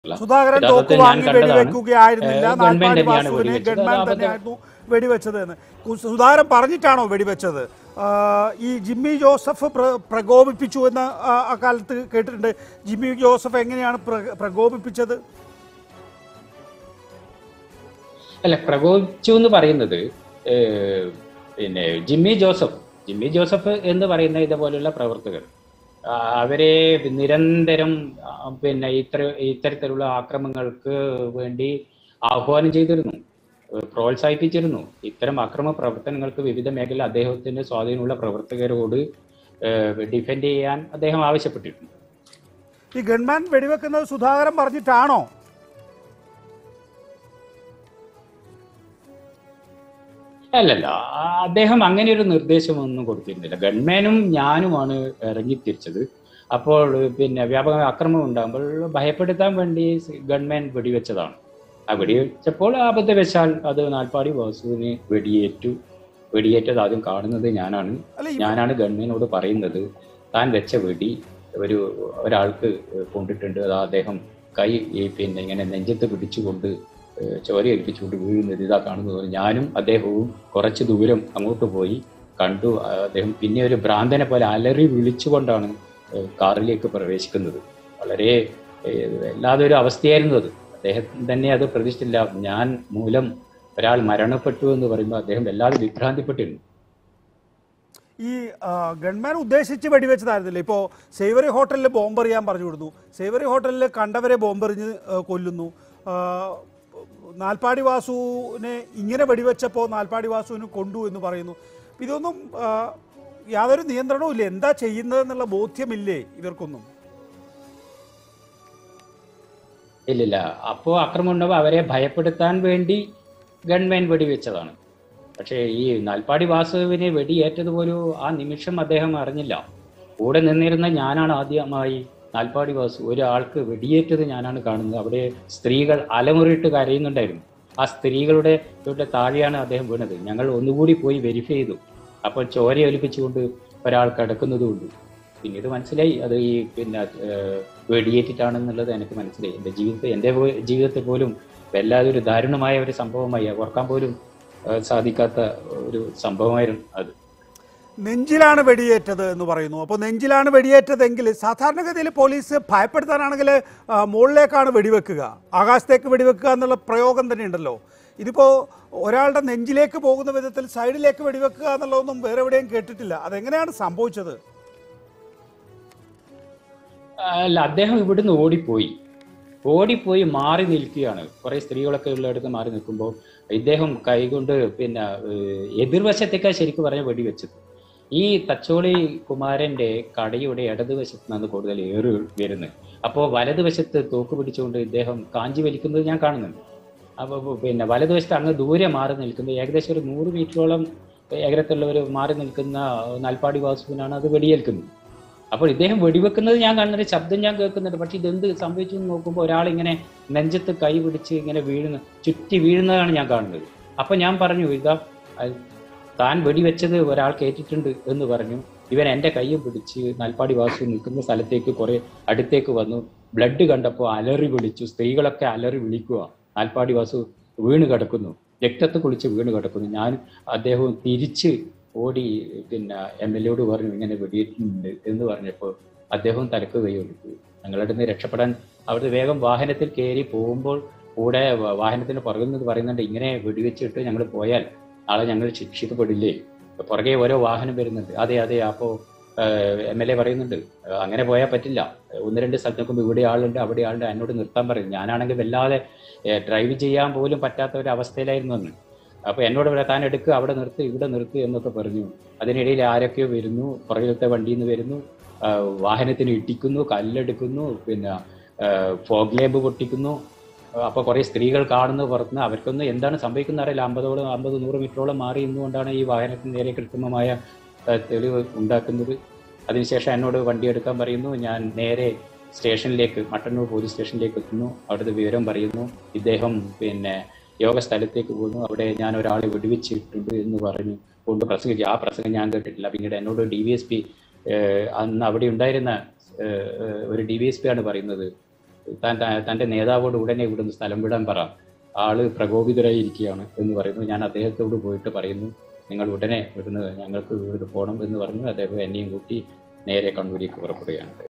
സുധാകരൻ തോക്ക് യഥാർത്ഥത്തിൽ ഞാൻ വാങ്ങി കണ്ടതാണ്. വെടിവെക്കുകയായിരുന്നില്ല ഏഹ് ഗവൺമെന്റ് നാൽപ്പാടി തന്നെയാണ് വാസുവിനെ വെടിവെച്ചത്. ഗൺമാൻ അത് തന്നെയായിരുന്നു വെടിവെച്ചത് എന്ന് കു- സുധാകരൻ പറഞ്ഞിട്ടാണോ വെടിവെച്ചത് ആ, ഈ ജിമ്മി ജോസഫ് പ്ര- പ്രകോപിപ്പിച്ചു എന്ന് ആ, അക്കാലത്ത് കേട്ടിട്ടുണ്ട് ജിമ്മി ജോസഫ് എങ്ങനെയാണ് പ്ര- പ്രകോപിപ്പിച്ചത് അല്ല പ്രകോപിച്ചു എന്ന് പറയുന്നത് ഏഹ്, പിന്നെ ജിമ്മി ജോസഫ് ജിമ്മി ജോസഫ് എന്ന് പറയുന്ന ഇതുപോലുള്ള പ്രവർത്തകർ ആ, അവരെ നിരന്തരം ആ, പിന്നെ ഇത്ര ഇത്തരത്തിലുള്ള ആക്രമങ്ങൾക്ക് വേണ്ടി ആഹ്വാനം ചെയ്തിരുന്നു ഏഹ്, പ്രോത്സാഹിപ്പിച്ചിരുന്നു ഇത്തരം അക്രമ പ്രവർത്തനങ്ങൾക്ക് വിവിധ മേഖല അദ്ദേഹത്തിന്റെ സ്വാധീനമുള്ള പ്രവർത്തകരോട് ഡിഫെൻഡ് ചെയ്യാൻ അദ്ദേഹം ആവശ്യപ്പെട്ടിട്ടുണ്ട് ഈ ഗൺമാൻ വെടിവെക്കുന്നത് സുധാകരൻ പറഞ്ഞിട്ടാണോ അല്ലല്ല ആ, അദ്ദേഹം അങ്ങനെ ഒരു നിർദ്ദേശമൊന്നും കൊടുത്തിരുന്നില്ല ഗവൺമെന്റും ഞാനുമാണ് ഇറങ്ങിത്തിരിച്ചത് അപ്പോൾ പിന്നെ വ്യാപക ആക്രമണം ഉണ്ടാകുമ്പോൾ ഭയപ്പെടുത്താൻ വേണ്ടി ഗവൺമെന്റ് വെടിവെച്ചതാണ് ആ വെടിവെച്ചപ്പോൾ അബദ്ധവശാൽ അത് നാൽപ്പാടി വാസുവിന് വെടിയേറ്റു വെടിയേറ്റത് ആദ്യം കാണുന്നത് ഞാനാണ് അല്ല ഈ ഞാനാണ് ഗവൺമെന്റിനോട് പറയുന്നത് താൻ വെച്ച വെടി ഒരു ഒരാൾക്ക് കൊണ്ടിട്ടുണ്ട് അത് അദ്ദേഹം കൈ ഈ പിന്നെ ഇങ്ങനെ നെഞ്ചത്ത് പിടിച്ചുകൊണ്ട് ഏഹ് ചോര ഏൽപ്പിച്ചുകൊണ്ട് വീഴുന്നത് ഇതാ കാണുന്നത് ഞാനും അദ്ദേഹവും കുറച്ച് ദൂരം അങ്ങോട്ട് പോയി കണ്ടു ആ, അദ്ദേഹം പിന്നെ ഒരു ഭ്രാന്തനെ പോലെ അലറി വിളിച്ചുകൊണ്ടാണ് ഏഹ് കാറിലേക്ക് പ്രവേശിക്കുന്നത് വളരെ ഏഹ് വല്ലാതെ ഒരു അവസ്ഥയായിരുന്നു അത് അദ്ദേഹം തന്നെ അത് പ്രതീക്ഷിച്ചില്ല ഞാൻ മൂലം ഒരാൾ മരണപ്പെട്ടു എന്ന് പറയുമ്പോൾ അദ്ദേഹം വല്ലാതെ വിഭ്രാന്തിപ്പെട്ടിരുന്നു ഈ ആ, ഗൺമാൻ ഉദ്ദേശിച്ച് വെടിവെച്ചതായിരുന്നില്ല ഇപ്പോൾ സേവറി ഹോട്ടലിൽ ബോംബെറിയാൻ പറഞ്ഞു വിടുന്നു സേവറി ഹോട്ടലിൽ കണ്ടവരെ ബോംബെറിഞ്ഞ് ആ, കൊല്ലുന്നു ആ, നാൽപ്പാടി വാസുവിനെ ഇങ്ങനെ വെടിവെച്ചപ്പോൾ നാൽപ്പാടി വാസുവിന് കൊണ്ടു എന്ന് പറയുന്നു ഇതൊന്നും ആ, യാതൊരു നിയന്ത്രണവും ഇല്ല എന്താ ചെയ്യുന്നതെന്നുള്ള ബോധ്യമില്ലേ ഇവർക്കൊന്നും ഇല്ലില്ല അപ്പോൾ അക്രമം ഉണ്ടാവുമ്പോൾ അവരെ ഭയപ്പെടുത്താൻ വേണ്ടി ഗൺമാൻ വെടിവെച്ചതാണ് പക്ഷേ ഈ നാൽപ്പാടി വാസുവിനെ വെടിയേറ്റതുപോലും ആ നിമിഷം അദ്ദേഹം അറിഞ്ഞില്ല കൂടെ നിന്നിരുന്ന ഞാനാണ് ആദ്യമായി നാൽപ്പാടി വാസു ഒരാൾക്ക് വെടിയേറ്റത് ഞാനാണ് കാണുന്നത് അവിടെ സ്ത്രീകൾ അലമുറിയിട്ട് കരയുന്നുണ്ടായിരുന്നു ആ സ്ത്രീകളുടെ തൊട്ട് താഴെയാണ് അദ്ദേഹം വീണത് ഞങ്ങൾ ഒന്നുകൂടി പോയി വെരിഫൈ ചെയ്തു അപ്പോൾ ചോര ഒലിപ്പിച്ചുകൊണ്ട് ഒരാൾ കിടക്കുന്നതുകൊണ്ട് പിന്നീട് മനസ്സിലായി അത് ഈ പിന്നെ ഏഹ്, വെടിയേറ്റിട്ടാണെന്നുള്ളത് എനിക്ക് മനസ്സിലായി എൻ്റെ ജീവിതത്തിൽ എൻ്റെ പോ- ജീവിതത്തിൽ പോലും വല്ലാതെ ഒരു ദാരുണമായ ഒരു സംഭവമായി ഓർക്കാൻ പോലും ഏഹ്, സാധിക്കാത്ത ഒരു സംഭവമായിരുന്നു അത് നെഞ്ചിലാണ് വെടിയേറ്റത് എന്ന് പറയുന്നു അപ്പോൾ നെഞ്ചിലാണ് വെടിയേറ്റതെങ്കിൽ സാധാരണഗതിയിൽ പോലീസ് ഭയപ്പെടുത്താനാണെങ്കിൽ ആ, മുകളിലേക്കാണ് വെടിവെക്കുക ആകാശത്തേക്ക് വെടിവെക്കുക എന്നുള്ള പ്രയോഗം തന്നെ ഉണ്ടല്ലോ ഇതിപ്പോൾ ഒരാളുടെ നെഞ്ചിലേക്ക് പോകുന്ന വിധത്തിൽ സൈഡിലേക്ക് വെടിവെക്കുക എന്നുള്ളതൊന്നും വേറെ എവിടെയും കേട്ടിട്ടില്ല അതെങ്ങനെയാണ് സംഭവിച്ചത് അല്ല അദ്ദേഹം ഇവിടുന്ന് ഓടിപ്പോയി ഓടിപ്പോയി മാറി നിൽക്കുകയാണ് കുറെ സ്ത്രീകളൊക്കെ ഉള്ളിടത്ത് മാറി നിൽക്കുമ്പോൾ ഇദ്ദേഹം കൈകൊണ്ട് പിന്നെ ഏഹ്, എതിർവശത്തേക്കാണ് ശരിക്കും പറഞ്ഞ വെടിവെച്ചത് ഈ തച്ചോളി കുമാരന്റെ കടയുടെ ഇടതുവശത്ത് നിന്നാണ് കൂടുതൽ ഏറ് വരുന്നത് അപ്പോൾ വലതുവശത്ത് തോക്ക് പിടിച്ചുകൊണ്ട് ഇദ്ദേഹം കാഞ്ചി വലിക്കുന്നത് ഞാൻ കാണുന്നുണ്ട് അപ്പോൾ പിന്നെ വലതുവശത്ത് അങ്ങ് ദൂരെ മാറി നിൽക്കുന്നത് ഏകദേശം ഒരു നൂറ് മീറ്ററോളം ഏകരത്തുള്ളവർ മാറി നിൽക്കുന്ന നാൽപ്പാടി വാസുവിനാണ് അത് വെടിയേൽക്കുന്നത് അപ്പോൾ ഇദ്ദേഹം വെടിവെക്കുന്നത് ഞാൻ കാണുന്നുണ്ട് ശബ്ദം ഞാൻ കേൾക്കുന്നുണ്ട് പക്ഷെ ഇതെന്ത് സംഭവിച്ചു എന്ന് നോക്കുമ്പോൾ ഒരാൾ ഇങ്ങനെ നെഞ്ചത്ത് കൈ പിടിച്ച് ഇങ്ങനെ വീഴുന്ന ചുറ്റി വീഴുന്നതാണ് ഞാൻ കാണുന്നത് അപ്പൊ ഞാൻ പറഞ്ഞു ഇതാ അത് താൻ വെടിവെച്ചത് ഒരാൾ കേട്ടിട്ടുണ്ട് എന്ന് പറഞ്ഞു ഇവൻ എൻ്റെ കൈയും പിടിച്ച് നാൽപ്പാടി വാസു നിൽക്കുന്ന സ്ഥലത്തേക്ക് കുറെ അടുത്തേക്ക് വന്നു ബ്ലഡ് കണ്ടപ്പോൾ അലറി വിളിച്ചു സ്ത്രീകളൊക്കെ അലറി വിളിക്കുക നാൽപ്പാടി വാസു വീണ് കിടക്കുന്നു രക്തത്ത് കുളിച്ച് വീണ് കിടക്കുന്നു ഞാൻ അദ്ദേഹവും തിരിച്ച് ഓടി പിന്നെ എം എൽ എയോട് പറഞ്ഞു ഇങ്ങനെ വെടിയേറ്റിട്ടുണ്ട് എന്ന് പറഞ്ഞപ്പോൾ അദ്ദേഹം തലക്ക് കൈ കൊടുത്തു ഞങ്ങളുടെ നിന്ന് രക്ഷപ്പെടാൻ അവിടെ വേഗം വാഹനത്തിൽ കയറി പോകുമ്പോൾ കൂടെ വ- വാഹനത്തിന് പുറകുന്നത് പറയുന്നുണ്ട് ഇങ്ങനെ വെടിവെച്ചിട്ട് ഞങ്ങൾ പോയാൽ നാളെ ഞങ്ങൾ ശിക്ഷിക്കപ്പെടില്ലേ പുറകെ ഓരോ വാഹനം വരുന്നുണ്ട് അതെ അതെ അപ്പോൾ എം എൽ എ പറയുന്നുണ്ട് "ആ, അങ്ങനെ പോയാൽ പറ്റില്ല ഒന്ന് രണ്ട് സ്ഥലത്ത് നോക്കുമ്പോൾ ഇവിടെ ആളുണ്ട് അവിടെ ആളുണ്ട് എന്നോട് നിർത്താൻ പറയും ഞാനാണെങ്കിൽ വല്ലാതെ ഡ്രൈവ് ചെയ്യാൻ പോലും പറ്റാത്ത ഒരു അവസ്ഥയിലായിരുന്നു അന്ന് അപ്പൊ എന്നോട് ഇവിടെ താൻ എടുക്കുക അവിടെ നിർത്ത് ഇവിടെ നിർത്ത് എന്നൊക്കെ പറഞ്ഞു അതിനിടയിൽ ആരൊക്കെയോ വരുന്നു പുറകിലത്തെ വണ്ടിയിൽ നിന്ന് വരുന്നു ആ, വാഹനത്തിന് ഇടിക്കുന്നു കല്ലെടുക്കുന്നു പിന്നെ ഫോഗ് ലേബ് പൊട്ടിക്കുന്നു അപ്പൊ കുറെ സ്ത്രീകൾ കാണുന്നു പുറത്തുനിന്ന് അവർക്കൊന്നും എന്താണ് സംഭവിക്കുന്ന അറിയില്ല അമ്പതോളം അമ്പത് നൂറ് മീറ്ററോളം മാറി നിന്നുകൊണ്ടാണ് ഈ വാഹനത്തിന് നേരെ കൃത്രിമമായ ആ, തെളിവ് ഉണ്ടാക്കുന്നത് അതിനുശേഷം എന്നോട് വണ്ടി എടുക്കാൻ പറയുന്നു ഞാൻ നേരെ സ്റ്റേഷനിലേക്ക് മട്ടന്നൂർ പോലീസ് സ്റ്റേഷനിലേക്ക് എത്തുന്നു അവിടുത്തെ വിവരം പറയുന്നു ഇദ്ദേഹം പിന്നെ യോഗ സ്ഥലത്തേക്ക് പോകുന്നു അവിടെ ഞാൻ ഒരാളെ വെടിവെച്ചിട്ടുണ്ട് എന്ന് പറഞ്ഞു കൊണ്ട് പ്രസംഗിച്ചു ആ പ്രസംഗം ഞാൻ കേട്ടിട്ടില്ല പിന്നീട് എന്നോട് ഡി വി എസ് പി അന്ന് അവിടെ ഉണ്ടായിരുന്ന ഏഹ്, ഏഹ്, ഒരു ഡി വി എസ് പി ആണ് പറയുന്നത് താൻ താ- തന്റെ നേതാവോട് ഉടനെ ഇവിടുന്ന് സ്ഥലം വിടാൻ പറ ആള് പ്രകോപിതരായി ഇരിക്കുകയാണ് എന്ന് പറയുന്നു ഞാൻ അദ്ദേഹത്തോട് പോയിട്ട് പറയുന്നു നിങ്ങൾ ഉടനെ ഇവിടുന്ന് ഞങ്ങൾക്ക് ഇവിടുന്ന് പോകണം എന്ന് പറഞ്ഞു അദ്ദേഹം എന്നെയും കൂട്ടി നേരെ കണ്ണൂരേക്ക് പുറപ്പെടുകയാണ്